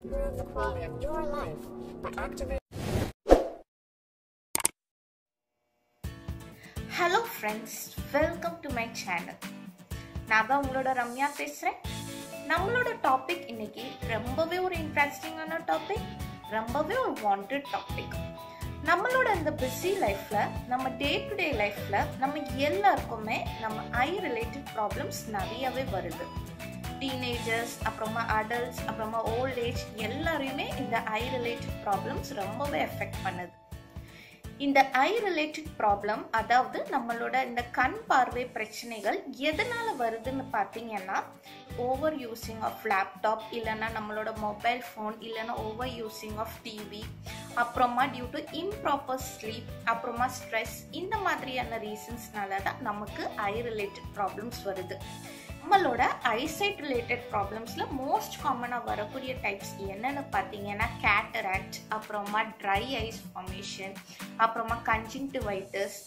improve the quality of your life by activating. Hello friends welcome to my channel நான் தான் உங்களோட ரம்யா பேசுகிறேன் நம்மளோட டாபிக் இன்னைக்கு ரொம்பவே ஒரு இன்ட்ரெஸ்டிங்கான டாபிக் ரொம்பவே ஒரு வாண்டட் டாபிக் நம்மளோட இந்த பிஸி லைஃப்பில் நம்ம டே டு டே லைஃப்பில் நம்ம எல்லாருக்குமே நம்ம ஐ ரிலேட்டட் ப்ராப்ளம்ஸ் நிறையவே வருது டீனேஜர்ஸ் அப்புறமா அடல்ட்ஸ் அப்புறமா ஓல்ட் ஏஜ் எல்லாரையுமே இந்த ஐ ரிலேட்டட் ப்ராப்ளம்ஸ் ரொம்பவே எஃபெக்ட் பண்ணுது இந்த ஐ ரிலேட்டட் ப்ராப்ளம் அதாவது நம்மளோட இந்த கண் பார்வை பிரச்சனைகள் எதனால வருதுன்னு பார்த்தீங்கன்னா ஓவர் யூஸிங் ஆஃப் லேப்டாப் இல்லைன்னா நம்மளோட மொபைல் ஃபோன் இல்லைன்னா ஓவர் யூஸிங் ஆஃப் டிவி அப்புறமா டியூ டு இம்ப்ராப்பர் ஸ்லீப் அப்புறமா ஸ்ட்ரெஸ் இந்த மாதிரியான ரீசன்ஸ்னால தான் நமக்கு ஐ ரிலேட்டட் ப்ராப்ளம்ஸ் வருது நம்மளோட ஐசைட் ரிலேட்டட் ப்ராப்ளம்ஸில் மோஸ்ட் காமனாக வரக்கூடிய டைப்ஸ் என்னென்னு பார்த்தீங்கன்னா கேட்டராக்ட் அப்புறமா ட்ரை ஐஸ் ஃபார்மேஷன் அப்புறமா கன்ஜிங்டிவைட்டிஸ்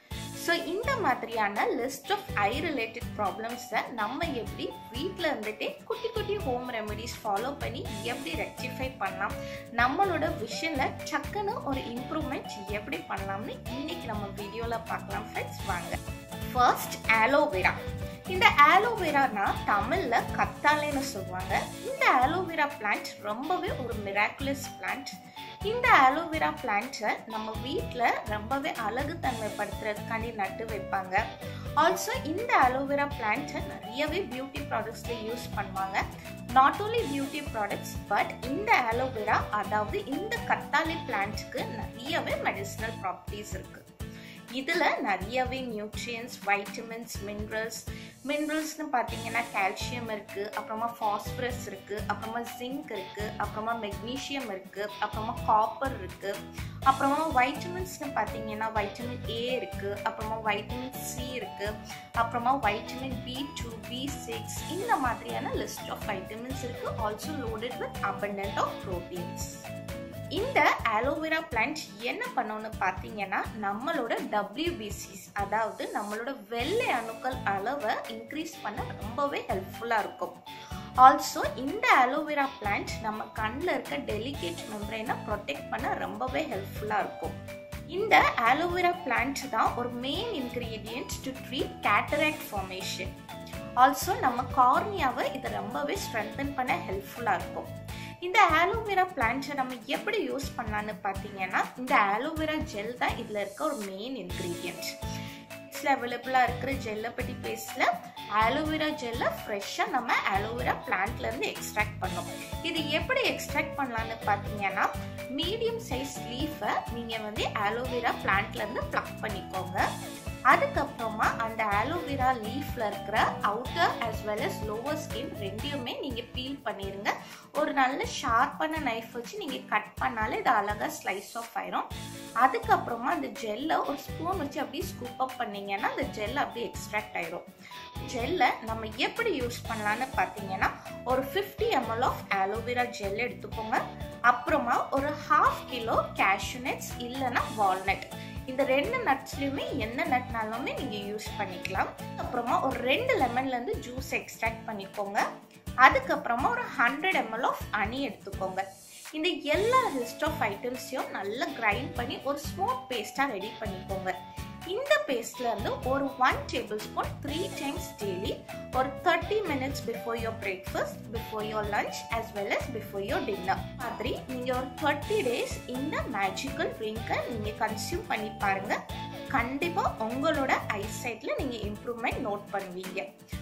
ஸோ இந்த மாதிரியான லிஸ்ட் ஆஃப் ஐ ரிலேட்டட் ப்ராப்ளம்ஸை நம்ம எப்படி வீட்டில் இருந்துகிட்டே குட்டி குட்டி ஹோம் ரெமெடிஸ் ஃபாலோ பண்ணி எப்படி ரெக்டிஃபை பண்ணலாம் நம்மளோட விஷனில் டக்குன்னு ஒரு இம்ப்ரூவ்மெண்ட் எப்படி பண்ணலாம்னு இன்னைக்கு நம்ம வீடியோவில் பார்க்கலாம் ஃப்ரெண்ட்ஸ் வாங்க ஃபர்ஸ்ட் ஆலோவேரா இந்த ஆலோவேரானா தமிழ்ல கத்தாழைன்னு சொல்லுவாங்க இந்த ஆலோவேரா பிளான்ட் ரொம்பவே ஒரு மிராக்குலஸ் பிளான்ட் இந்த ஆலோவேரா பிளான்ட்டை நம்ம வீட்டில் ரொம்பவே அழகு தன்மைப்படுத்துறதுக்காண்டி நட்டு வைப்பாங்க ஆல்சோ இந்த ஆலோவேரா பிளான்ட்டை நிறையவே பியூட்டி ப்ராடக்ட்ஸில் யூஸ் பண்ணுவாங்க not only beauty products but இந்த ஆலோவேரா அதாவது இந்த கத்தாழை பிளான்ட்டுக்கு நிறையவே மெடிசினல் ப்ராப்பர்ட்டிஸ் இருக்குது இதில் நிறையவே நியூட்ரியன்ஸ் வைட்டமின்ஸ் மினரல்ஸ் மினரல்ஸ்னு பார்த்தீங்கன்னா கால்சியம் இருக்குது அப்புறமா ஃபாஸ்பரஸ் இருக்குது அப்புறமா ஜிங்க் இருக்குது அப்புறமா மெக்னீஷியம் இருக்குது அப்புறமா காப்பர் இருக்குது அப்புறமா வைட்டமின்ஸ்னு பார்த்தீங்கன்னா வைட்டமின் ஏ இருக்குது அப்புறமா வைட்டமின் சி இருக்குது அப்புறமா vitamin B two B six இந்த மாதிரியான லிஸ்ட் ஆஃப் வைட்டமின்ஸ் இருக்குது also loaded with abundant of proteins இந்த ஆலோவேரா பிளான்ட் என்ன பண்ணணும்னு பார்த்தீங்கன்னா நம்மளோட டபிள்யூபிசிஸ் அதாவது நம்மளோட வெள்ளை அணுக்கள் அளவை இன்க்ரீஸ் பண்ண ரொம்பவே ஹெல்ப்ஃபுல்லாக இருக்கும் ஆல்சோ இந்த ஆலோவேரா பிளான்ட் நம்ம கண்ணில் இருக்க டெலிகேட் மெம்பரைனை ப்ரொடெக்ட் பண்ண ரொம்பவே ஹெல்ப்ஃபுல்லாக இருக்கும் இந்த ஆலோவேரா பிளான்ட் தான் ஒரு main ingredient to treat cataract formation also நம்ம கார்னியாவை இதை ரொம்பவே ஸ்ட்ரென்தன் பண்ண ஹெல்ப்ஃபுல்லாக இருக்கும் இந்த ஆலோவேரா பிளான்ட்டை நம்ம எப்படி யூஸ் பண்ணலான்னு பார்த்தீங்கன்னா இந்த ஆலோவேரா ஜெல் தான் இதில் இருக்க ஒரு மெயின் இன்க்ரீடியன்ட் இட்ஸில் அவைலபிளாக இருக்கிற ஜெல்லை பற்றி பேஸில் ஆலோவேரா ஜெல்லை ஃப்ரெஷ்ஷாக நம்ம ஆலோவேரா பிளான்ட்லேருந்து எக்ஸ்ட்ராக்ட் பண்ணோம் இது எப்படி எக்ஸ்ட்ராக்ட் பண்ணலான்னு பார்த்தீங்கன்னா மீடியம் சைஸ் லீஃபை நீங்கள் வந்து ஆலோவேரா பிளான்ட்லேருந்து ப்ளக் பண்ணிக்கோங்க அதுக்கப்புறமா அந்த ஆலோவேரா லீஃப்ல இருக்கிற outer as well as lower skin ரெண்டையுமே நீங்க பீல் பண்ணிருங்க ஒரு நல்ல ஷார்ப்பான நைஃப் வச்சு நீங்க கட் பண்ணாலே இது அழகா ஸ்லைஸ் ஆஃப் ஆயிரும் அதுக்கப்புறமா அந்த ஜெல்லை ஒரு ஸ்பூன் வச்சு அப்படியே ஸ்கூப் அப் பண்ணீங்கன்னா அந்த ஜெல் அப்படியே எக்ஸ்ட்ராக்ட் ஆயிரும் ஜெல்லை நம்ம எப்படி யூஸ் பண்ணலான்னு பார்த்தீங்கன்னா ஒரு fifty ML of aloe vera gel எடுத்துக்கோங்க அப்புறமா ஒரு ஹாஃப் கிலோ கேஷ்யூ நட்ஸ் இல்லைன்னா வால்நட் இந்த ரெண்டு நட்ஸ்லையுமே என்ன நட்னாலுமே நீங்கள் யூஸ் பண்ணிக்கலாம் அப்புறமா ஒரு ரெண்டு லெமன்லேருந்து ஜூஸ் எக்ஸ்ட்ராக்ட் பண்ணிக்கோங்க அதுக்கப்புறமா ஒரு ஹண்ட்ரட் எம்எல் ஆஃப் அணி எடுத்துக்கோங்க இந்த எல்லா லிஸ்ட் ஆஃப் ஐட்டம்ஸையும் நல்லா கிரைண்ட் பண்ணி ஒரு ஸ்மூத் பேஸ்ட்டாக ரெடி பண்ணிக்கோங்க இந்த பேஸ்ட்ல இருந்து ஒரு one tablespoon three times daily ஒரு thirty minutes before your breakfast before your lunch as well as before your dinner மாதிரி நீங்க ஒரு தேர்ட்டி டேஸ் இந்த மேஜிக்கல் ட்ரிங்கை நீங்க கன்சியூம் பண்ணி பாருங்க கண்டிப்பா உங்களோட ஐசைட்ல நீங்க இம்ப்ரூவ்மெண்ட் நோட் பண்ணுவீங்க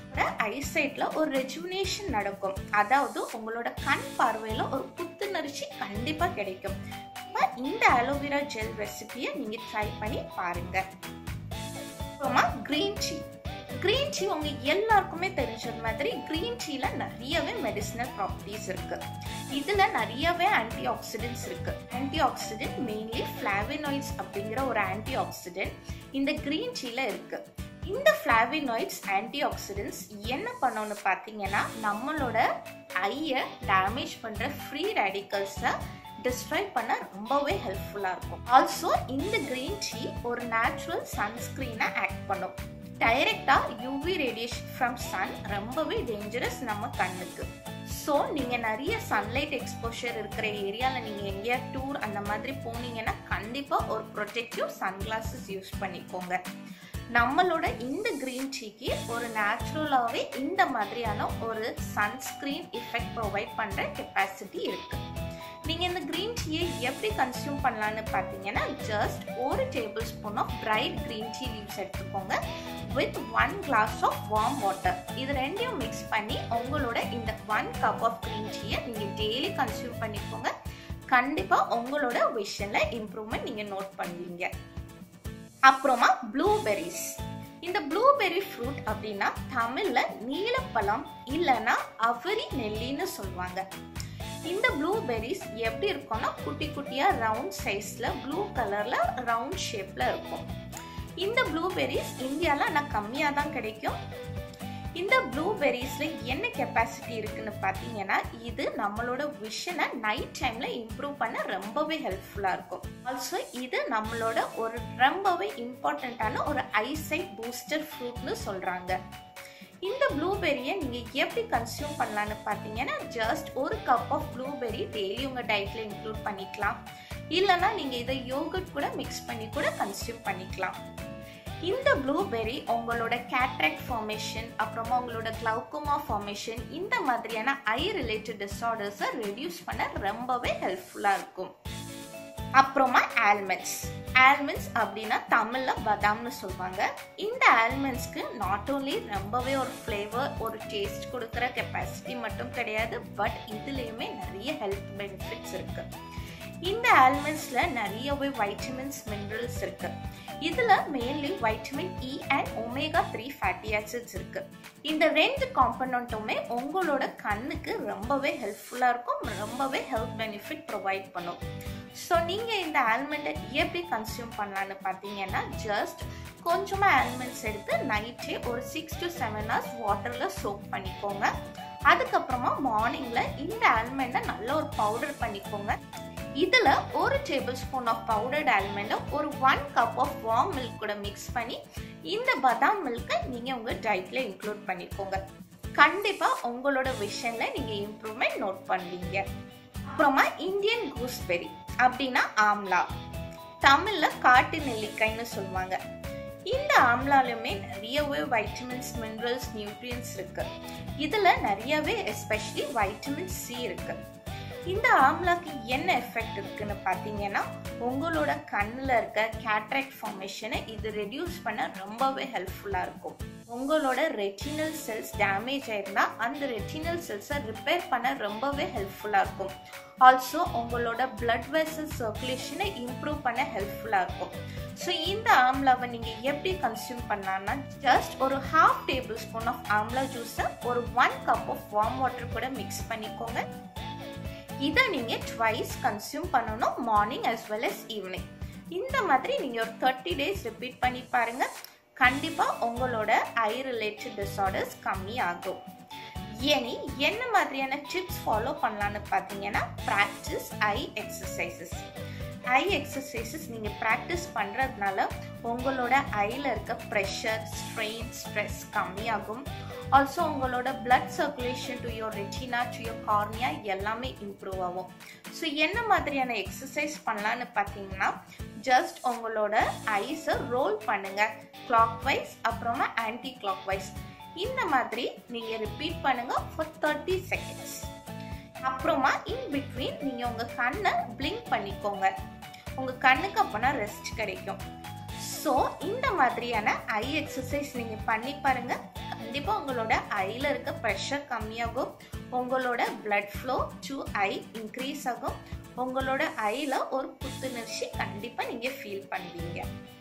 ஐசைட்ல ஒரு ரெஜுனேஷன் நடக்கும் அதாவது உங்களோட கண் பார்வையில ஒரு புத்துணர்ச்சி கண்டிப்பா கிடைக்கும் இந்த அலோவேரா ஜெல் ரெசிபியை நீங்க ட்ரை பண்ணி பாருங்க அப்புறமா கிரீன் டீ கிரீன் டீ உங்க எல்லாருக்குமே தெரிஞ்சது மாதிரி கிரீன் டீல நிறையவே மெடிசினல் ப்ராப்பர்ட்டிஸ் இருக்கு இதுல நிறையவே ஆன்டி ஆக்சிடென்ட்ஸ் இருக்கு ஆன்டி ஆக்சிடென்ட் மெயின்லி ஃபிளாவினாய்ட்ஸ் அப்படிங்கிற ஒரு ஆன்டி ஆக்சிடென்ட் இந்த கிரீன் டீல இருக்கு இந்த ஃபிளாவினாய்ட்ஸ் ஆன்டி ஆக்சிடென்ட்ஸ் என்ன பண்ணோன்னு பார்த்தீங்கன்னா நம்மளோட ஐயை டேமேஜ் பண்ணுற ஃப்ரீ ரேடிக்கல்ஸை டிஸ்ட்ராய் பண்ண ரொம்பவே ஹெல்ப்ஃபுல்லாக இருக்கும் ஆல்சோ இந்த கிரீன் டீ ஒரு நேச்சுரல் சன்ஸ்க்ரீனை ஆக்ட் பண்ணும் டைரக்டா யூவி ரேடியேஷன் ஃப்ரம் சன் ரொம்பவே டேஞ்சரஸ் நம்ம கண்ணுக்கு ஸோ நீங்கள் நிறைய சன்லைட் எக்ஸ்போஷர் இருக்கிற ஏரியாவில் நீங்கள் எங்கேயா டூர் அந்த மாதிரி போனீங்கன்னா கண்டிப்பாக ஒரு ப்ரொடெக்டிவ் சன்கிளாஸஸ் யூஸ் பண்ணிக்கோங்க நம்மளோட இந்த க்ரீன் டீக்கு ஒரு நேச்சுரலாகவே இந்த மாதிரியான ஒரு சன்ஸ்க்ரீன் எஃபெக்ட் ப்ரொவைட் பண்ணுற கெப்பாசிட்டி இருக்குது நீங்கள் இந்த க்ரீன் டீயை எப்படி கன்சியூம் பண்ணலான்னு பார்த்தீங்கன்னா ஜஸ்ட் ஒரு tablespoon of dried green tea leaves எடுத்துக்கோங்க with one glass of warm water இது ரெண்டையும் மிக்ஸ் பண்ணி உங்களோட இந்த ஒன் கப் ஆஃப் க்ரீன் டீயை நீங்கள் டெய்லி கன்சியூம் பண்ணிக்கோங்க கண்டிப்பாக உங்களோட விஷனில் இம்ப்ரூவ்மெண்ட் நீங்கள் நோட் பண்ணுவீங்க அப்புறமா ப்ளூபெரிஸ் இந்த ப்ளூபெரி ஃப்ரூட் அப்படின்னா தமிழ்ல நீலப்பழம் இல்லைன்னா அவரி நெல்லின்னு சொல்லுவாங்க இந்த ப்ளூபெரிஸ் எப்படி இருக்கும்னா குட்டி குட்டியா ரவுண்ட் சைஸ்ல ப்ளூ கலர்ல ரவுண்ட் ஷேப்ல இருக்கும் இந்த ப்ளூபெரிஸ் இந்தியாவில் ஆனால் கம்மியாக தான் கிடைக்கும் இந்த ப்ளூபெரிஸில் என்ன கெப்பாசிட்டி இருக்குன்னு பார்த்தீங்கன்னா இது நம்மளோட விஷனை நைட் டைமில் இம்ப்ரூவ் பண்ண ரொம்பவே ஹெல்ப்ஃபுல்லாக இருக்கும் ஆல்சோ இது நம்மளோட ஒரு ரொம்பவே இம்பார்ட்டண்ட்டான ஒரு ஐசைட் பூஸ்டர் ஃப்ரூட்னு சொல்கிறாங்க இந்த ப்ளூபெரியை நீங்கள் எப்படி கன்சியூம் பண்ணலான்னு பார்த்தீங்கன்னா ஜஸ்ட் ஒரு கப் ஆஃப் ப்ளூபெரி டெய்லி உங்கள் டயட்டில் இன்க்ளூட் பண்ணிக்கலாம் இல்லைனா நீங்கள் இதை யோகட் கூட மிக்ஸ் பண்ணி கூட கன்சியூம் பண்ணிக்கலாம் இந்த ப்ளூபெரி உங்களோட கேட்ராக்ட் ஃபார்மேஷன் அப்புறமா உங்களோட கிளவுக்கோமா ஃபார்மேஷன் இந்த மாதிரியான ஐ ரிலேட்டட் டிஸார்டர்ஸை ரெடியூஸ் பண்ண ரொம்பவே ஹெல்ப்ஃபுல்லாக இருக்கும் அப்புறமா ஆல்மண்ட்ஸ் ஆல்மண்ட்ஸ் அப்படின்னா தமிழில் பதாம்னு சொல்லுவாங்க இந்த ஆல்மண்ட்ஸ்க்கு நாட் ஓன்லி ரொம்பவே ஒரு ஃப்ளேவர் ஒரு டேஸ்ட் கொடுக்குற கெப்பாசிட்டி மட்டும் கிடையாது பட் இதுலேயுமே நிறைய ஹெல்த் பெனிஃபிட்ஸ் இருக்குது இந்த ஆல்மண்ட்ஸில் நிறையவே வைட்டமின்ஸ் மினரல்ஸ் இருக்கு இதில் mainly vitamin E and omega three fatty acids இருக்கு இந்த ரெண்டு காம்பனண்ட்டுமே உங்களோட கண்ணுக்கு ரொம்பவே ஹெல்ப்ஃபுல்லாக இருக்கும் ரொம்பவே ஹெல்த் பெனிஃபிட் ப்ரொவைட் பண்ணும் ஸோ நீங்கள் இந்த ஆல்மண்டை எப்படி கன்சியூம் பண்ணலான்னு பார்த்தீங்கன்னா ஜஸ்ட் கொஞ்சமாக ஆல்மண்ட்ஸ் எடுத்து நைட்டே ஒரு சிக்ஸ் டு செவன் ஹவர்ஸ் வாட்டரில் சோப் பண்ணிக்கோங்க அதுக்கப்புறமா மார்னிங்கில் இந்த ஆல்மண்டை நல்ல ஒரு பவுடர் பண்ணிக்கோங்க இதில் ஒரு டேபிள் ஸ்பூன் ஆஃப் பவுடர்ட் ஆல்மண்டை ஒரு one cup of warm milk கூட மிக்ஸ் பண்ணி இந்த பதாம் மில்கை நீங்கள் உங்கள் டயட்டில் இன்க்ளூட் பண்ணிக்கோங்க கண்டிப்பாக உங்களோட விஷனில் நீங்கள் இம்ப்ரூவ்மெண்ட் நோட் பண்ணுவீங்க அப்புறமா இந்தியன் கூஸ்பெரி அப்படின்னா ஆம்லா தமிழில் காட்டு நெல்லிக்காய்னு சொல்லுவாங்க இந்த ஆம்லாலுமே நிறையவே வைட்டமின்ஸ் மினரல்ஸ் நியூட்ரியன்ஸ் இருக்கு இதுல நிறையவே எஸ்பெஷலி வைட்டமின் சி இருக்கு இந்த ஆம்லாக்கு என்ன எஃபெக்ட் இருக்குன்னு பார்த்தீங்கன்னா உங்களோட கண்ணில் இருக்க கேட்ராக்ட் ஃபார்மேஷனை இது ரெடியூஸ் பண்ண ரொம்பவே ஹெல்ப்ஃபுல்லாக இருக்கும் உங்களோட ரெட்டினல் செல்ஸ் டேமேஜ் ஆயிருந்தா அந்த ரெட்டினல் செல்ஸை ரிப்பேர் பண்ண ரொம்பவே ஹெல்ப்ஃபுல்லாக இருக்கும் ஆல்சோ உங்களோட பிளட் வெசல் சர்க்குலேஷனை இம்ப்ரூவ் பண்ண ஹெல்ப்ஃபுல்லாக இருக்கும் ஸோ இந்த ஆம்லாவை நீங்கள் எப்படி கன்சியூம் பண்ணலாம்னா ஜஸ்ட் ஒரு half tablespoon of amla ஜூஸை ஒரு one cup of warm water கூட மிக்ஸ் பண்ணிக்கோங்க இதை நீங்கள் ட்வைஸ் கன்சியூம் பண்ணணும் morning as well as evening இந்த மாதிரி நீங்கள் ஒரு தேர்ட்டி டேஸ் ரிப்பீட் பண்ணி பாருங்கள் கண்டிப்பாக உங்களோட ஐ ரிலேட்டட் டிஸார்டர்ஸ் கம்மி ஆகும் இனி என்ன மாதிரியான டிப்ஸ் ஃபாலோ பண்ணலான்னு பார்த்தீங்கன்னா practice eye exercises eye exercises நீங்கள் ப்ராக்டிஸ் பண்ணுறதுனால உங்களோட ஐயில் இருக்க ப்ரெஷர் ஸ்ட்ரெயின் ஸ்ட்ரெஸ் கம்மியாகும் ஆல்சோ உங்களோட blood circulation to your retina to your cornea எல்லாமே இம்ப்ரூவ் ஆகும் ஸோ என்ன மாதிரியான எக்ஸசைஸ் பண்ணலான்னு பார்த்தீங்கன்னா ஜஸ்ட் உங்களோட ஐஸை ரோல் பண்ணுங்க கிளாக் வைஸ் அப்புறமா ஆன்டி கிளாக் வைஸ் இந்த மாதிரி நீங்கள் ரிப்பீட் பண்ணுங்க ஃபார் தேர்ட்டி செகண்ட்ஸ் அப்புறமா இன் பிட்வீன் நீங்கள் உங்கள் கண்ணை பிளிங்க் பண்ணிக்கோங்க உங்கள் கண்ணுக்கு அப்போனா ரெஸ்ட் கிடைக்கும் ஸோ இந்த மாதிரியான ஐ எக்ஸசைஸ் நீங்கள் பண்ணி பாருங்க கண்டிப்பாக உங்களோட ஐயில் இருக்க ப்ரெஷர் கம்மியாகும் உங்களோட blood flow to eye increase ஆகும் உங்களோட ஐயில் ஒரு புத்துணர்ச்சி கண்டிப்பாக நீங்கள் ஃபீல் பண்ணுவீங்க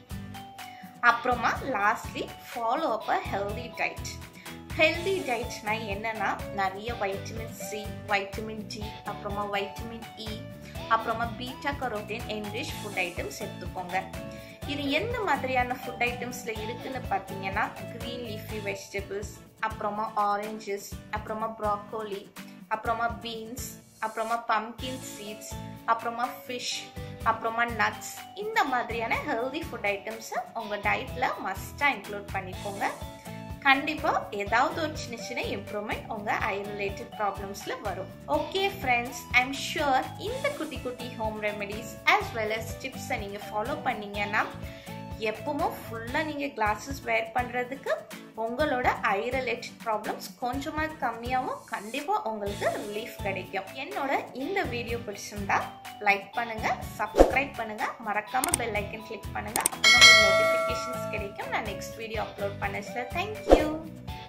அப்புறமா lastly follow up a healthy diet healthy டயட்னா என்னன்னா நிறைய வைட்டமின் சி வைட்டமின் டி அப்புறமா வைட்டமின் இ அப்புறமா beta carotene enrich food items எடுத்துக்கோங்க இது எந்த மாதிரியான ஃபுட் ஐட்டம்ஸ்ல இருக்குன்னு பார்த்தீங்கன்னா க்ரீன் லீஃபி வெஜிடபிள்ஸ் அப்புறமா ஆரஞ்சஸ் அப்புறமா ப்ராக்கோலி அப்புறமா பீன்ஸ் அப்புறமா பம்கின் சீட்ஸ் அப்புறமா ஃபிஷ் அப்புறமா நட்ஸ் இந்த மாதிரியான ஹெல்தி ஃபுட் ஐட்டம்ஸை உங்கள் டயட்டில் மஸ்ட்டாக இன்க்ளூட் பண்ணிக்கோங்க கண்டிப்பாக ஏதாவது ஒரு சின்ன சின்ன இம்ப்ரூவ்மெண்ட் உங்கள் ஐ ரிலேட்டட் ப்ராப்ளம்ஸில் வரும் ஓகே ஃப்ரெண்ட்ஸ் ஐம் ஷுர் இந்த குட்டி குட்டி home remedies as well as டிப்ஸை நீங்கள் ஃபாலோ பண்ணீங்கன்னா எப்பவும் ஃபுல்லாக நீங்கள் கிளாஸஸ் வேர் பண்ணுறதுக்கு உங்களோட ஐ ரிலேட்டட் ப்ராப்ளம்ஸ் கொஞ்சமாக கம்மியாகவும் கண்டிப்பாக உங்களுக்கு ரிலீஃப் கிடைக்கும் என்னோட இந்த வீடியோ பிடிச்சிருந்தா லைக் பண்ணுங்க சப்ஸ்கிரைப் பண்ணுங்க மறக்காம பெல் ஐக்கன் கிளிக் பண்ணுங்க அப்போ உங்களுக்கு நோட்டிஃபிகேஷன்ஸ் கிடைக்கும் நான் நெக்ஸ்ட் வீடியோ அப்லோட் பண்ண சார் தேங்க்யூ